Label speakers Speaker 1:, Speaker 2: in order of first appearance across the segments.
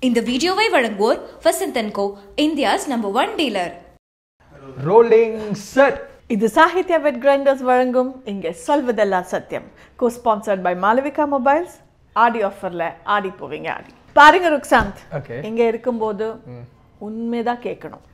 Speaker 1: இந்த வீடியோவை வழங்குவோர் Vasanthan co India's number one dealer
Speaker 2: ரோலிங் செட்
Speaker 3: இது சாகித்ய வெட் கிரைண்டர்ஸ் வழங்கும் இங்கே சொல்வதெல்லாம் சத்தியம் கோ sponsored by Malavika mobiles Aadi ஆஃபர்ல ஆடி போவீங்க ஆடி பாருங்க ருக்சாந்த்
Speaker 2: Okay.
Speaker 3: இங்க இருக்கும்போது உண்மைதான் கேட்கணும்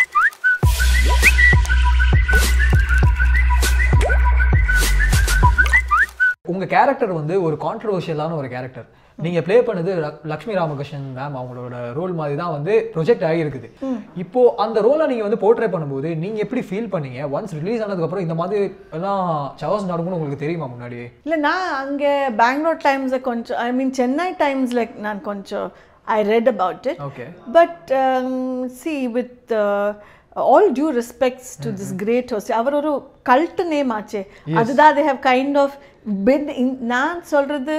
Speaker 2: உங்க கேரக்டர் வந்து ஒரு கான்ட்ரவர்ஷியலான ஒரு கேரக்டர் நீங்க ப்ளே பண்ணது லக்- லக்ஷ்மி ராமகிருஷ்ணன் மேம் அவங்களோட ரோல் மாதிரி தான் வந்து ப்ரொஜெக்ட் ஆகியிருக்குது இப்போ அந்த ரோலை நீங்க வந்து போர்ட்ரே பண்ணும்போது நீங்க எப்படி ஃபீல் பண்ணீங்க ஒன்ஸ் ரிலீஸ் ஆனதுக்கு அப்புறம் இந்த மாதிரி எல்லாம் சவர்ஸ் நடக்கும்னு உங்களுக்கு தெரியுமா முன்னாடியே
Speaker 3: இல்ல நான் அங்கே பெங்களூர் டைம்ஸை கொஞ்சம் ஐ மீன் சென்னை டைம்ஸ்ல நான் கொஞ்சம் I read about it
Speaker 2: okay
Speaker 3: but see with all due respects to this great host அவர் ஒரு கல்ட் நேம் ஆச்சே அதுதான் they have kind of been நான் சொல்றது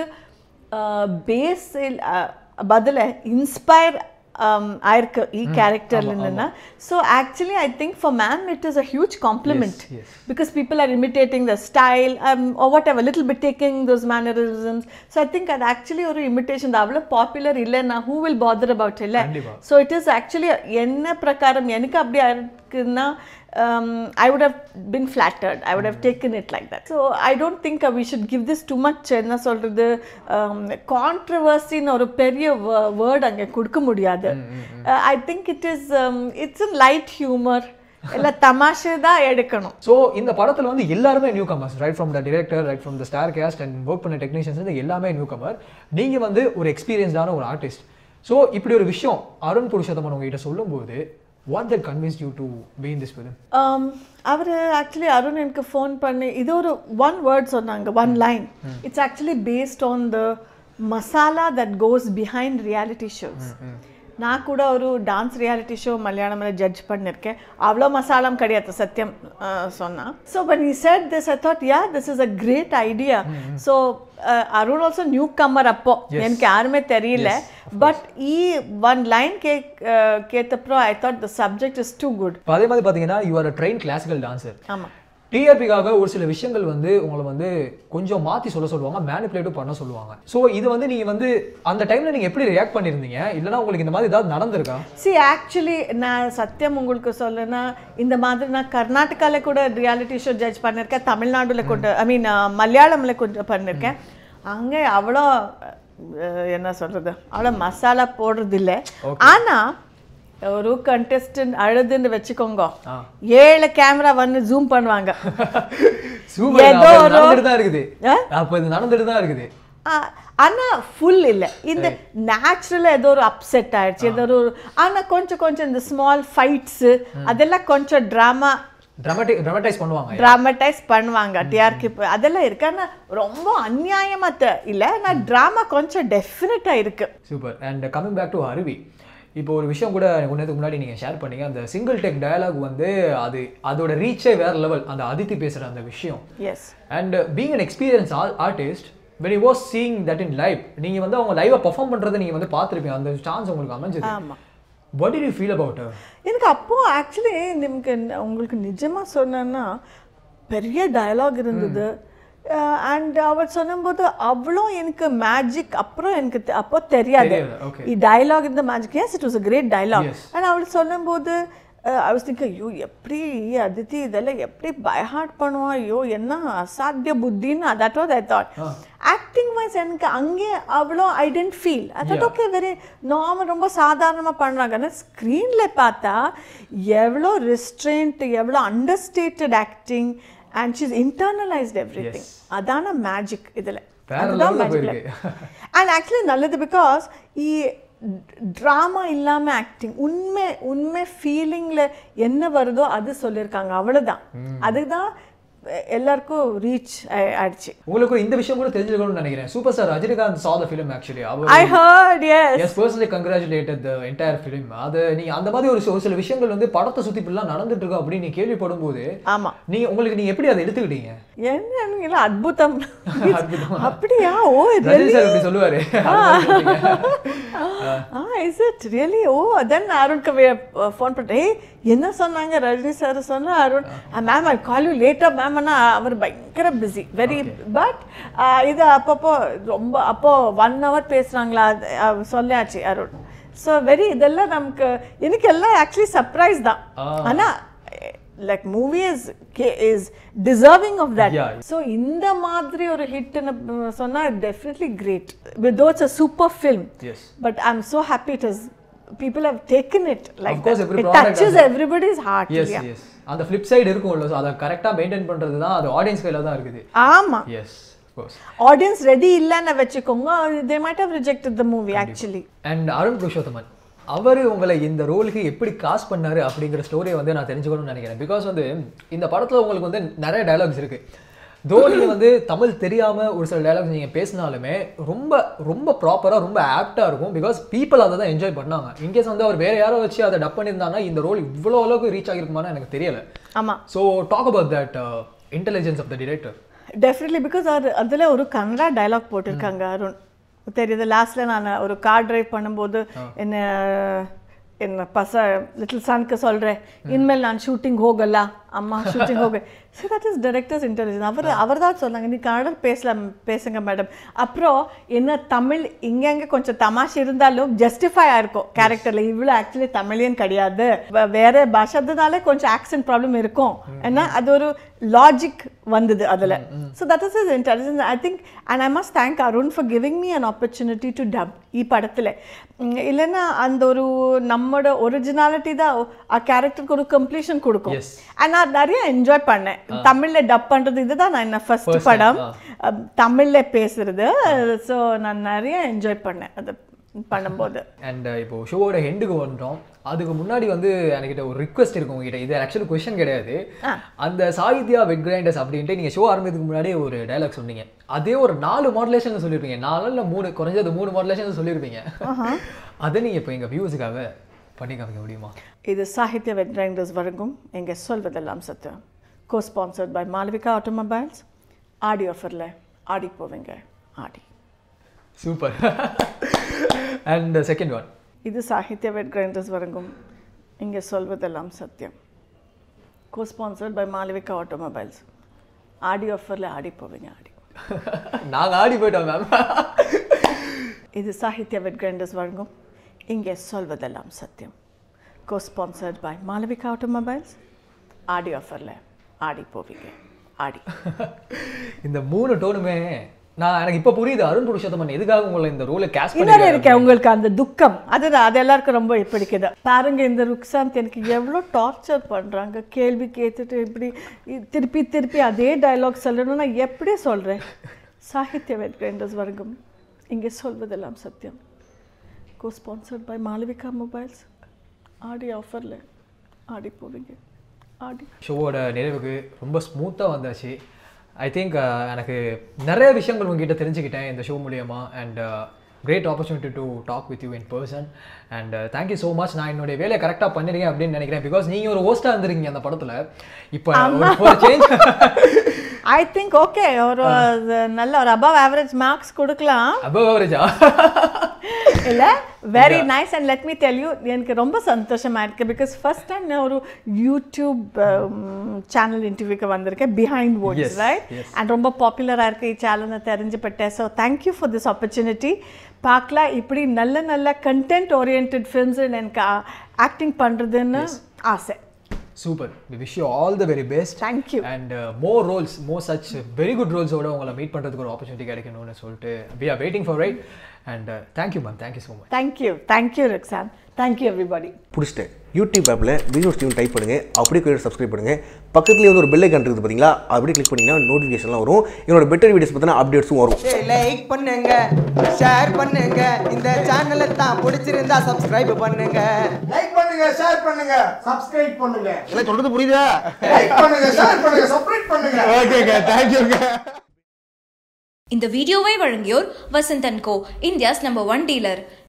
Speaker 3: பேஸ் பதில இன்ஸ்பயர் ஆயிருக்கு இ கேரக்டர்ல இருந்துன்னா so actually I think for ma'am it is a huge compliment
Speaker 2: Yes, yes.
Speaker 3: because people are imitating the style um, or whatever, little bit taking those mannerisms. So I think that actually ஒரு imitation தான் அவ்வளோ popular இல்லைன்னா who will bother about இல்லை
Speaker 2: கண்டிப்பா.
Speaker 3: So it is actually என்ன பிரகாரம் எனக்கு அப்படி இருக்குன்னா um, I would have been flattered. I would have taken it like that. So I don't think uh, we should give this too much என்ன சொல்றது கான்ட்ரவர்சின்னு ஒரு பெரிய வேர்ட் அங்கே கொடுக்க முடியாது I think it is it's in light humour இல்லை தமாஷை தான் எடுக்கணும்
Speaker 2: ஸோ இந்த படத்துல வந்து எல்லாருமே newcomers right from the director right from the star cast and work பண்ண டெக்னீஷியன்ஸ் வந்து எல்லாமே நியூ கமர் நீங்க வந்து ஒரு எக்ஸ்பீரியன்ஸ்டான ஒரு ஆர்டிஸ்ட் ஸோ இப்படி ஒரு விஷயம் அருண் புருஷோத்தமன் உங்ககிட்ட சொல்லும்போது what that convince you to be in this film
Speaker 3: அவர் ஆக்சுவலி அருண் எனக்கு ஃபோன் பண்ணி இது ஒரு ஒன் வேர்ட் சொன்னாங்க one line it's actually based on the masala that goes behind reality shows நான் கூட ஒரு டான்ஸ் ரியாலிட்டி ஷோ மலையாளமில் ஜட்ஜ் பண்ணியிருக்கேன் அவ்வளோ மசாலாம் கிடையாது சத்தியம் சொன்னா so but he said this I thought yeah this is a great idea so uh, Arun also newcomer அப்போ எனக்கு யாருமே தெரியல பட் ஈ ஒன் லைன் கே கேட்டப்புறம் I thought the subject is too good
Speaker 2: இப்போ அதே மாதிரி பார்த்தீங்கன்னா you are train classical dancer
Speaker 3: ஆமாம்
Speaker 2: டிஆர்பிக்காக ஒரு சில விஷயங்கள் வந்து உங்களை வந்து கொஞ்சம் மாற்றி சொல்ல சொல்லுவாங்க மேனிப்புலேட்டிவ் பண்ண சொல்லுவாங்க ஸோ இது வந்து நீங்கள் வந்து அந்த டைமில் நீங்கள் எப்படி ரியாக்ட் பண்ணியிருந்தீங்க இல்லைனா உங்களுக்கு இந்த மாதிரி ஏதாவது நடந்திருக்கா
Speaker 3: சி ஆக்சுவலி நான் சத்தியம் உங்களுக்கு சொல்லனா இந்த மாதிரி நான் கர்நாடகாவில் கூட ரியாலிட்டி ஷோ ஜட்ஜ் பண்ணியிருக்கேன் தமிழ்நாடுல கூட ஐ மீன் மலையாளமில் கொஞ்சம் பண்ணியிருக்கேன் அங்கே அவ்வளோ அஹ், என்ன சொல்கிறது அவ்வளோ மசாலா போடுறதில்ல ஆனால் ஒரு கண்டெஸ்டன்ட் அழுதுன்னு வச்சுக்கோங்க
Speaker 2: ஆ.
Speaker 3: ஏழு கேமரா வந்து ஜூம் பண்ணுவாங்க
Speaker 2: சூப்பர்
Speaker 3: ஏதோ ஒரு-
Speaker 2: நடந்துட்டு தான் இருக்குது
Speaker 3: ஆ?
Speaker 2: அப்போ இது நடந்துட்டு தான் இருக்குது
Speaker 3: ஆ, ஆனா ஃபுல் இல்ல இந்த நேச்சுரலா ஏதோ ஒரு அப்செட் ஆயிடுச்சு ஏதோ ஒரு ஆனா கொஞ்சம் கொஞ்சம் இந்த ஸ்மால் ஃபைட்ஸ் அதெல்லாம் கொஞ்சம் ட்ராமா
Speaker 2: ட்ராமட்டிக் ட்ராமடைஸ் பண்ணுவாங்க
Speaker 3: ட்ராமடைஸ் பண்ணுவாங்க டிஆர்கே அதெல்லாம் இருக்கு ஆனா ரொம்ப அநியாயமா த- இல்ல ஆனா ட்ராமா கொஞ்சம் டெஃபினட்டா இருக்கு
Speaker 2: super and coming back to Aruvi இப்போ ஒரு விஷயம் கூட கொஞ்சத்துக்கு முன்னாடி நீங்கள் ஷேர் பண்ணீங்க அந்த சிங்கிள் டெக் டயலாக் வந்து அது அதோட ரீச்சே வேற லெவல் அந்த அதித்தி பேசுகிற அந்த விஷயம்
Speaker 3: yes
Speaker 2: and being an experience artist when you was seeing that in live நீங்கள் வந்து அவங்க லைவாக பர்ஃபார்ம் பண்ணுறதை நீங்கள் வந்து பார்த்துருப்பீங்க அந்த சான்ஸ் உங்களுக்கு அமைஞ்சது
Speaker 3: ஆமா
Speaker 2: what did you feel about
Speaker 3: எனக்கு அப்போ ஆக்சுவலி நமக்கு ந- உங்களுக்கு நிஜமா சொன்னேன்னா பெரிய டயலாக் இருந்தது அண்ட் அவர் சொன்னபோது அவ்வளோ எனக்கு மேஜிக் அப்புறம் எனக்கு தெ- அப்போ தெரியாது
Speaker 2: தெரியாது, okay.
Speaker 3: டயலாக் இந்த magic yes it was a great dialogue
Speaker 2: Yes.
Speaker 3: And அவள் சொல்லும்போது ஐ வாஸ் திங்க் ஐயோ எப்படி அதித்தி இதெல்லாம் எப்படி பைஹார்ட் பண்ணுவான் ஐயோ என்ன அசாத்திய புத்தின்னு that was I thought acting wise எனக்கு அங்கே அவ்வளோ I tend feel I thought okay very normal ரொம்ப சாதாரணமாக பண்ணுறாங்க ஆனால் ஸ்க்ரீனில் பார்த்தா எவ்வளோ ரெஸ்ட்ரெயின்ட் எவ்வளோ understated acting and she's internalised everything அதான மேஜிக் இதில்
Speaker 2: வேற
Speaker 3: அதுதான்
Speaker 2: level ல
Speaker 3: மேஜிக்
Speaker 2: போயிருக்கு.
Speaker 3: அண்ட் ஆக்சுவலி நல்லது பிகாஸ் இ ட்ராமா இல்லாமல் ஆக்டிங் உண்மை உண்மை ஃபீலிங்கில் என்ன வருதோ அது சொல்லியிருக்காங்க அவ்வளோதான் அதுதான் எல்லாருக்கும் ரீச் ஆயிடுச்சு
Speaker 2: உங்களுக்கு இந்த விஷயம் கூட தெரிஞ்சிருக்கணும்னு நினைக்கிறேன் super star Rajinikanth saw the film actually அவர்
Speaker 3: I heard yes
Speaker 2: yes personally congratulated the entire film அது நீங்க அந்த மாதிரி ஒரு ஒரு சில விஷயங்கள் வந்து படத்தை சுத்தி இப்படிலாம் நடந்துட்டு இருக்கு அப்படின்னு நீ கேள்விப்படும் போது
Speaker 3: ஆமா
Speaker 2: நீங்க உங்களுக்கு நீங்க எப்படி அதை எடுத்துக்கிட்டீங்க
Speaker 3: என்ன அற்புதம்
Speaker 2: அற்புதமா.
Speaker 3: அப்படியா ஓ
Speaker 2: ரஜினி சார் இப்படி சொல்லுவாரு
Speaker 3: ah is it really oh then Arun கவியை ஃபோன் பண்ணிட்டேன் ஏய் என்ன சொன்னாங்க ரஜினி சார் சொன்னா Arun ma'am I call you லேட்டாக மேம் ஆனால் அவர் பயங்கர பிஸி வெரி பட் இது அப்பப்போ ரொம்ப அப்போ ஒன் ஹவர் பேசுகிறாங்களா சொல்லியாச்சு அருண் ஸோ வெரி இதெல்லாம் நமக்கு எனக்கு எல்லாம் ஆக்சுவலி சர்ப்ரைஸ் தான் ஆனா like movie is is deserving of that
Speaker 2: Yeah.
Speaker 3: So இந்த மாதிரி ஒரு ஹிட்னு சொன்னா definitely great with thoughts a super film
Speaker 2: Yes.
Speaker 3: But I am so happy it is people have taken it like
Speaker 2: Of course, every
Speaker 3: it
Speaker 2: product
Speaker 3: touches
Speaker 2: has a-
Speaker 3: everybody's heart
Speaker 2: yes yes அந்த flip side இருக்கும்ல so அதை கரெக்டாக maintain பண்ணுறது தான் அது audience கையில் தான் இருக்குது
Speaker 3: ஆமா
Speaker 2: எஸ் கோர்ஸ்
Speaker 3: ஆடியன்ஸ் ரெடி இல்லைன்னு வச்சுக்கோங்க they might have rejected the movie actually
Speaker 2: and Arun Purushothaman அவர் உங்களை இந்த ரோலுக்கு எப்படி காஸ்ட் பண்ணாரு அப்படிங்கிற ஸ்டோரியை வந்து நான் தெரிஞ்சுக்கணும்னு நினைக்கிறேன் பிகாஸ் வந்து இந்த படத்தில் உங்களுக்கு வந்து நிறைய டயலாக்ஸ் இருக்கு தோ நீங்க வந்து தமிழ் தெரியாம ஒரு சில டயலாக்ஸ் நீங்க பேசினாலுமே ரொம்ப ரொம்ப ப்ராப்பரா ரொம்ப ஆப்டா இருக்கும் பிகாஸ் பீப்புள் அதை தான் என்ஜாய் பண்ணாங்க இன்கேஸ் வந்து அவர் வேற யாரோ வச்சு அதை டப் பண்ணியிருந்தாங்கன்னா இந்த ரோல் இவ்வளோ அளவுக்கு ரீச் ஆகிருக்குமான்னு எனக்கு தெரியல
Speaker 3: ஆமா
Speaker 2: so talk about that intelligence of the director
Speaker 3: definitely because அது அதில் ஒரு கன்னடா டயலாக் போட்டிருக்காங்க அருண் தெரியுது லாஸ்ட்ல நான் ஒரு கார் டிரைவ் பண்ணும்போது என்ன என்ன பச லிட்டில் சனுக்கு சொல்கிறேன் இனிமேல் நான் ஷூட்டிங் ಹೋಗಲ್ಲ அம்மா ஷூட்டிங் ಹೋಗ so that is director's intelligence அவர் அவர் தான் சொன்னாங்க நீ கன்னடம் பேசலாம் பேசுங்க மேடம் அப்புறம் என்ன தமிழ் இங்கங்க கொஞ்சம் தமாஷ் இருந்தாலும் ஜஸ்டிஃபை ஆயிருக்கும் கேரக்டரில் இவ்வளோ ஆக்சுவலி தமிழியன் கிடையாது வே- வேற பாஷாதனால கொஞ்சம் ஆக்சன்ட் ப்ராப்ளம் இருக்கும் ஏன்னா அது ஒரு லாஜிக் வந்தது அதில் so that is is intelligence I think and I must thank Arun for giving me an opportunity to dub ಈ ಪಡத்தில் இல்லைன்னா அந்த ஒரு நம்மோட ஒரிஜினாலிட்டி தான் ಆ ಕ್ಯಾರೆಕ್ಟರ್ಗೆ ஒரு கம்ப்ளீஷன் கொடுக்கும்
Speaker 2: Yes.
Speaker 3: அண்ட் நான் நிறைய என்ஜாய் பண்ணேன் தமிழ்ல டப் பண்றது இதுதான் நான் என்ன ஃபர்ஸ்ட்
Speaker 2: First
Speaker 3: படம்
Speaker 2: time,
Speaker 3: அஹ், தமிழ்ல பேசுறது ஸோ நான் நிறைய என்ஜாய் பண்ணேன் அது பண்ணும்போது
Speaker 2: அண்ட் இப்போ ஷோவோட ஹெண்டுக்கு வந்துட்டோம் அதுக்கு முன்னாடி வந்து என்கிட்ட ஒரு ரிக்வெஸ்ட் இருக்கு உங்ககிட்ட இது ஆக்சுவலி கொஸ்டின் கிடையாது அந்த சாகித்யா வெட் கிரைண்டர்ஸ் அப்படின்ட்டு நீங்க ஷோ ஆரம்பிக்கிறதுக்கு முன்னாடி ஒரு டயலாக் சொன்னீங்க அதே ஒரு நாலு மாடுலேஷன் சொல்லியிருப்பீங்க நாலு இல்ல மூணு குறைஞ்சது மூணு மாடுலேஷன் சொல்லியிருப்பீங்க அதை நீங்க இப்போ எங்க வியூஸுக்காக பண்ணி காமிக்க முடியுமா
Speaker 3: இது சாகித்ய வெட்ரைண்டர்ஸ் வழங்கும் எங்க சொல்வதெல்லாம் சத்தியம் கோ sponsored by Malavika automobiles Audi ஆஃபரில் ஆடி போவீங்க ஆடி
Speaker 2: சூப்பர் அண்ட் செகண்ட் ஒன்
Speaker 3: இது சாகித்ய வெட் கிரைண்டர்ஸ் வழங்கும் இங்கே சொல்வதெல்லாம் சத்தியம் கோ sponsored by Malavika automobiles Audi ஆஃபரில் ஆடி போவீங்க ஆடி
Speaker 2: நாங்க ஆடி போயிட்டோம் மேம்
Speaker 3: இது சாகித்ய வெட் கிரைண்டர்ஸ் வழங்கும் இங்கே சொல்வதெல்லாம் சத்தியம் கோ sponsored by Malavika automobiles Audi ஆஃபரில் ஆடி போவீங்க ஆடி
Speaker 2: இந்த மூணு டோனுமே நான் எனக்கு இப்போ புரியுது அருண் புருஷோத்தமன் எதுக்காக உங்களை இந்த ரோலை கேஸ்ட்
Speaker 3: இன்னொரு இருக்கேன் உங்களுக்கு அந்த துக்கம் அதுதான் அது எல்லாருக்கும் ரொம்ப பிடிக்குது பாருங்க இந்த ருக்ஸாந்த் எனக்கு எவ்வளோ டார்ச்சர் பண்றாங்க கேள்வி கேட்டுட்டு இப்படி இ- திருப்பி திருப்பி அதே டயலாக் சொல்லணும்னா எப்படி சொல்றேன் சாகித்ய வெட்கிரைண்டர்ஸ் வழங்கும் இங்கே சொல்வதெல்லாம் சத்தியம் கோ sponsored by Malavika mobiles Audi ஆஃபரில் ஆடி போவீங்க ஆடி
Speaker 2: ஷோவோட நிறைவுக்கு ரொம்ப ஸ்மூத்தாக வந்தாச்சு ஐ திங்க் எனக்கு நிறைய விஷயங்கள் உங்ககிட்ட தெரிஞ்சுக்கிட்டேன் இந்த ஷோ மூலியமா and great opportunity to talk with you in person and thank you so much நான் என்னுடைய வேலையை கரெக்டாக பண்ணிருக்கேன் அப்படின்னு நினைக்கிறேன் பிகாஸ் நீங்கள் ஒரு ஹோஸ்ட்டாக இருந்திருக்கீங்க அந்த படத்தில் இப்போ ஒரு சேஞ்ச்
Speaker 3: ஐ திங்க் ஓகே ஒரு அது நல்ல ஒரு அபவ் ஆவரேஜ் மார்க்ஸ் கொடுக்கலாம்
Speaker 2: அபவ் அவரேஜா
Speaker 3: இல்ல very nice and let me tell you எனக்கு ரொம்ப சந்தோஷமா இருக்கு பிகாஸ் ஃபர்ஸ்ட் டைம் நான் ஒரு யூடியூப் சேனல் இன்டர்வியூக்கு வந்திருக்கேன் behind
Speaker 2: Yes,
Speaker 3: words right
Speaker 2: yes.
Speaker 3: And ரொம்ப பாப்புலராக இருக்கு இந்த சேனல் நான் தெரிஞ்சுப்பட்டேன் so thank you for this opportunity பார்க்கலாம் இப்படி நல்ல நல்ல கண்டென்ட் ஓரியன்ட் ஃபிலிம்ஸ் எனக்கு ஆக்டிங் பண்ணுறதுன்னு ஆசை
Speaker 2: super we wish you all the very best
Speaker 3: Thank you.
Speaker 2: And more roles more such very good ரோல்ஸோட உங்களை மீட் பண்ணுறதுக்கு ஒரு ஆப்பர்ச்சுனிட்டி கிடைக்கணும்னு சொல்லிட்டு we are waiting for right and thank you ma'am thank you so much
Speaker 3: thank you thank you ரிக்ஸான் thank you everybody
Speaker 4: பிடிச்சிட்டேன் YouTube ஆப்பில் videos tune type பண்ணுங்கள் அப்படியே கொஞ்சம் சப்ஸ்கிரைப் பண்ணுங்கள் பக்கத்துலேயே வந்து ஒரு பெல் ஐக்கான் இருக்குது பார்த்தீங்களா அப்படியே கிளிக் பண்ணிங்கன்னா நோட்டிஃபிகேஷன்லாம் வரும் என்னோட பெட்டர் வீடியோஸ் பார்த்தீங்கன்னா அப்டேட்ஸும் வரும்
Speaker 5: லைக் பண்ணுங்க ஷேர் பண்ணுங்க இந்த சேனலை தான் பிடிச்சிருந்தா சப்ஸ்கிரைப் பண்ணுங்க
Speaker 6: லைக் பண்ணுங்க ஷேர் பண்ணுங்க சப்ஸ்கிரைப் பண்ணுங்க
Speaker 4: எல்லாம் சொல்கிறது புரியுதா
Speaker 6: லைக் பண்ணுங்க ஷேர் பண்ணுங்க சப்ஸ்கிரைப் பண்ணுங்க
Speaker 4: ஓகேங்க தேங்க்யூங்க
Speaker 1: இந்த வீடியோவை வழங்கியோர் Vasanthan co India's number one dealer